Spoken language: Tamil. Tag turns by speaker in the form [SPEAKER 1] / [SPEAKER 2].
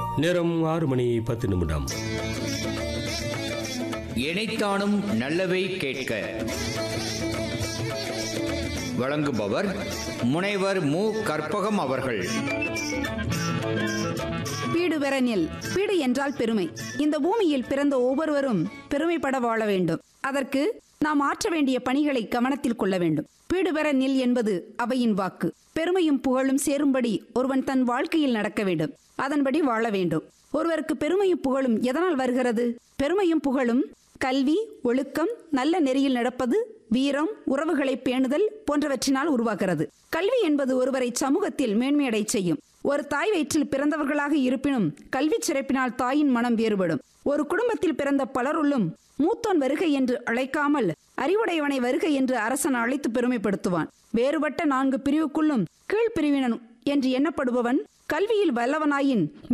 [SPEAKER 1] நேரம் ஆறு மணி பத்து நிமிடம்
[SPEAKER 2] இணைத்தானும் நல்லவை கேட்க வழங்குபவர் முனைவர் மு கற்பகம் அவர்கள்
[SPEAKER 3] பீடு பெறனில் பீடு என்றால் பெருமை இந்த பூமியில் பிறந்த ஒவ்வொருவரும் பெருமைப்பட வாழ வேண்டும் அதற்கு நாம் ஆற்ற வேண்டிய பணிகளை கவனத்தில் கொள்ள வேண்டும் பீடு பெற நில் என்பது அவையின் வாக்கு பெருமையும் புகழும் சேரும்படி ஒருவன் தன் வாழ்க்கையில் நடக்க வேண்டும் அதன்படி வாழ வேண்டும் ஒருவருக்கு பெருமையும் புகழும் எதனால் வருகிறது பெருமையும் புகழும் கல்வி ஒழுக்கம் நல்ல நெறியில் நடப்பது வீரம் உறவுகளை பேணுதல் போன்றவற்றினால் உருவாகிறது கல்வி என்பது ஒருவரை சமூகத்தில் மேன்மையடை செய்யும் ஒரு தாய் வயிற்றில் பிறந்தவர்களாக இருப்பினும் கல்வி சிறப்பினால் தாயின் மனம் வேறுபடும் ஒரு குடும்பத்தில் பிறந்த பலருள்ளும் மூத்தோன் வருகை என்று அழைக்காமல் அறிவுடையவனை வருகை என்று அரசன் அழைத்து பெருமைப்படுத்துவான் வேறுபட்ட நான்கு பிரிவுக்குள்ளும் கீழ்பிரிவினன் என்று எண்ணப்படுபவன் கல்வியில் வல்லவனாயின்